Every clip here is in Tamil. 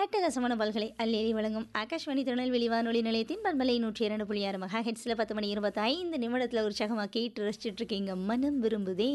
அட்டகாசமான பல்களை அள்ளி வழங்கும் ஆகாஷ்வாணி திருநெல்வேலி வானொலி நிலையத்தின் பண்பலை நூற்றி இரண்டு புள்ளி ஆறு மகா ஹெட்ஸில் பத்து மணி இருபத்தி ஐந்து நிமிடத்தில் உற்சாகமாக கேட்டு ரசிச்சுட்டு இருக்கீங்க மனம் விரும்புதே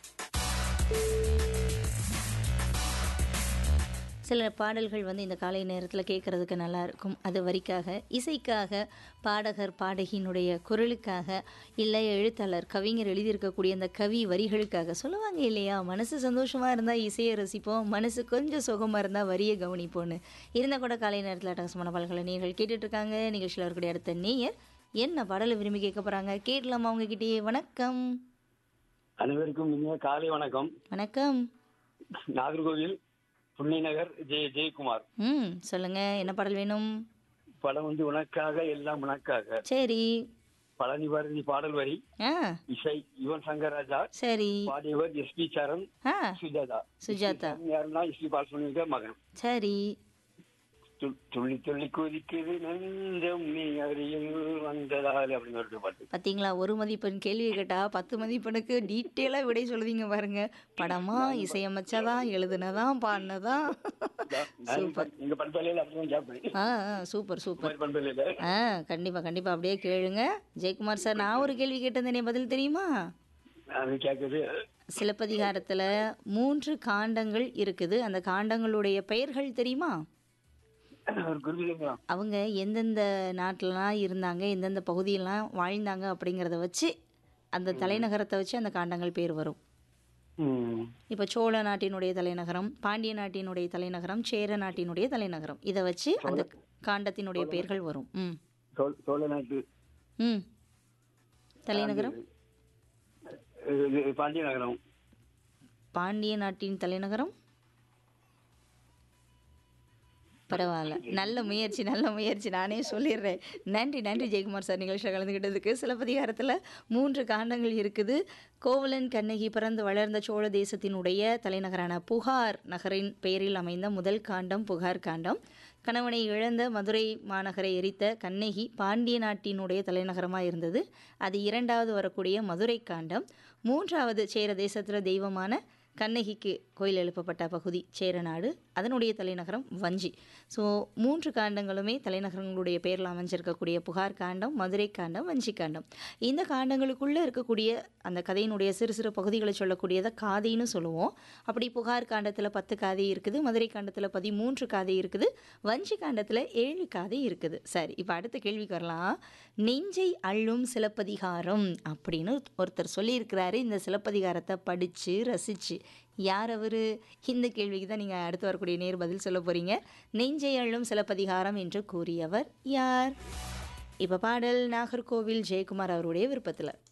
சில பாடல்கள் வந்து இந்த காலை நேரத்தில் கேட்குறதுக்கு நல்லா இருக்கும் அது வரிக்காக இசைக்காக பாடகர் பாடகியினுடைய குரலுக்காக இல்லை எழுத்தாளர் கவிஞர் எழுதியிருக்கக்கூடிய அந்த கவி வரிகளுக்காக சொல்லுவாங்க இல்லையா மனசு சந்தோஷமாக இருந்தால் இசையை ரசிப்போம் மனசு கொஞ்சம் சுகமாக இருந்தால் வரியை கவனிப்போன்னு இருந்தால் கூட காலை நேரத்தில் அட்டகாசமான பாடல்களை நேர்கள் கேட்டுட்டு இருக்காங்க நிகழ்ச்சியில் இருக்கக்கூடிய அடுத்த நேயர் என்ன பாடலை விரும்பி கேட்க போகிறாங்க கேட்கலாமா உங்ககிட்டயே வணக்கம் அனைவருக்கும் இனிய காலை வணக்கம் வணக்கம் நாகர்கோவில் புண்ணி நகர் ஜெய ஜெயக்குமார் ம் சொல்லுங்கள் என்ன பாடல் வேணும் படம் வந்து உனக்காக எல்லாம் உனக்காக சரி பழனி பாரதி பாடல் வரி ஆ இசை யுவன் சங்கர் ராஜா சரி பாடியவர் எஸ் பி சரண் ஆ சுஜாதா சுஜாதா யாருன்னா எஸ் பி பாலசுமணியோட மகன் சரி து- துள்ளி துள்ளி குதிக்குது நெஞ்சம் நீ அருகில் வந்ததால் அப்படின்னு ஒரு பாட்டு பார்த்தீங்களா ஒரு மதிப்பெண் கேள்வி கேட்டா பத்து மதிப்பெண்ணுக்கு டீட்டெயிலாக விடை சொல்லுவீங்க பாருங்க படமா இசையமைச்சதா எழுதுனதான் பாடினதா நான் எங்க பண்பலையில அப்படிதான் கேட்பேன் ஆ ஆ, சூப்பர் சூப்பர் குமார் பண்பலையில ஆ கண்டிப்பாக கண்டிப்பாக அப்படியே கேளுங்க ஜெயக்குமார் சார் நான் ஒரு கேள்வி கேட்டிருந்தேனே பதில் தெரியுமா அது கேட்குது சிலப்பதிகாரத்தில் மூன்று காண்டங்கள் இருக்குது அந்த காண்டங்களுடைய பெயர்கள் தெரியுமா ஒரு குறிப்பிட்ட அவங்க எந்தெந்த நாட்டிலலாம் இருந்தாங்க எந்தெந்த பகுதியெல்லாம் வாழ்ந்தாங்க அப்படிங்கிறத வச்சு அந்த தலைநகரத்தை வச்சு அந்த காண்டங்கள் பேர் வரும் ம் இப்போ சோழ நாட்டினுடைய தலைநகரம் பாண்டிய நாட்டினுடைய தலைநகரம் சேர நாட்டினுடைய தலைநகரம் இதை வச்சு அந்த காண்டத்தினுடைய பெயர்கள் வரும் ம் சோழ சோழ நாட்டு ம் தலைநகரம் இது பாண்டிய நகரம் பாண்டிய நாட்டின் தலைநகரம் பரவாயில்ல நல்ல முயற்சி நல்ல முயற்சி நானே சொல்லிடுறேன் நன்றி நன்றி ஜெயக்குமார் சார் நிகழ்ச்சியில் கலந்துக்கிட்டதுக்கு சிலப்பதிகாரத்தில் மூன்று காண்டங்கள் இருக்குது கோவலன் கண்ணகி பிறந்து வளர்ந்த சோழ தேசத்தினுடைய தலைநகரான புகார் நகரின் பெயரில் அமைந்த முதல் காண்டம் புகார் காண்டம் கணவனை இழந்த மதுரை மாநகரை எரித்த கண்ணகி பாண்டிய நாட்டினுடைய தலைநகரமாக இருந்தது அது இரண்டாவது வரக்கூடிய மதுரை காண்டம் மூன்றாவது சேர தேசத்தில் தெய்வமான கண்ணகிக்கு கோயில் எழுப்பப்பட்ட பகுதி சேரநாடு அதனுடைய தலைநகரம் வஞ்சி ஸோ மூன்று காண்டங்களுமே தலைநகரங்களுடைய பேரில் அமைஞ்சிருக்கக்கூடிய புகார் காண்டம் மதுரை காண்டம் வஞ்சி காண்டம் இந்த காண்டங்களுக்குள்ளே இருக்கக்கூடிய அந்த கதையினுடைய சிறு சிறு பகுதிகளை சொல்லக்கூடியதை காதைன்னு சொல்லுவோம் அப்படி புகார் காண்டத்தில் பத்து காதை இருக்குது மதுரை காண்டத்தில் பதிமூன்று காதை இருக்குது வஞ்சி காண்டத்தில் ஏழு காதை இருக்குது சரி இப்போ அடுத்த கேள்விக்கு வரலாம் நெஞ்சை அள்ளும் சிலப்பதிகாரம் அப்படின்னு ஒருத்தர் சொல்லியிருக்கிறாரு இந்த சிலப்பதிகாரத்தை படித்து ரசித்து யார் அவர் இந்த கேள்விக்கு தான் நீங்கள் அடுத்து வரக்கூடிய நேர் பதில் சொல்ல போகிறீங்க நெஞ்சை அள்ளும் சிலப்பதிகாரம் என்று கூறியவர் யார் இப்போ பாடல் நாகர்கோவில் ஜெயக்குமார் அவருடைய விருப்பத்தில்